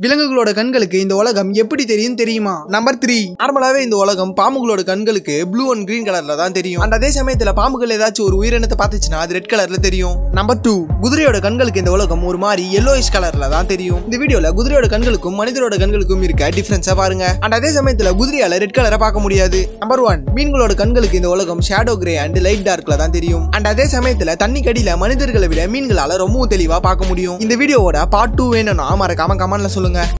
விலங்குகளோட கண்களுக்கு இந்த உலகம் எப்படி தெரியும் தெரியுமா நம்பர் த்ரீ நார்மலாவே இந்த உலகம் பாம்புகளோட கண்களுக்கு ப்ளூ அண்ட் கிரீன் கலர்ல தான் தெரியும் அந்த அதே சமயத்துல பாம்புகள் ஏதாச்சும் ஒரு உயிரினத்தை பார்த்துச்சுன்னா அது ரெட் கலர்ல தெரியும் நம்பர் டூ குதிரையோட கண்களுக்கு இந்த உலகம் ஒரு மாதிரி எல்லோயிஷ் கலர்ல தான் தெரியும் இந்த வீடியோல குதிரையோட கண்களுக்கும் மனிதரோட கண்களுக்கும் இருக்க டிஃபரன்ஸா பாருங்க அண்ட் அதே சமயத்துல குதிரையால ரெட் கலரை பார்க்க முடியாது நம்பர் ஒன் மீன்களோட கண்களுக்கு இந்த உலகம் ஷேடோ கிரே அண்ட் லைட் டார்க்ல தான் தெரியும் அண்ட் அதே சமயத்துல தண்ணி கடியில மனிதர்களை விட மீன்களால ரொம்பவும் தெளிவா பார்க்க முடியும் இந்த வீடியோவோட பார்ட் டூ வேணும்னா மறக்காம கமெண்ட்ல சொல்லுங்க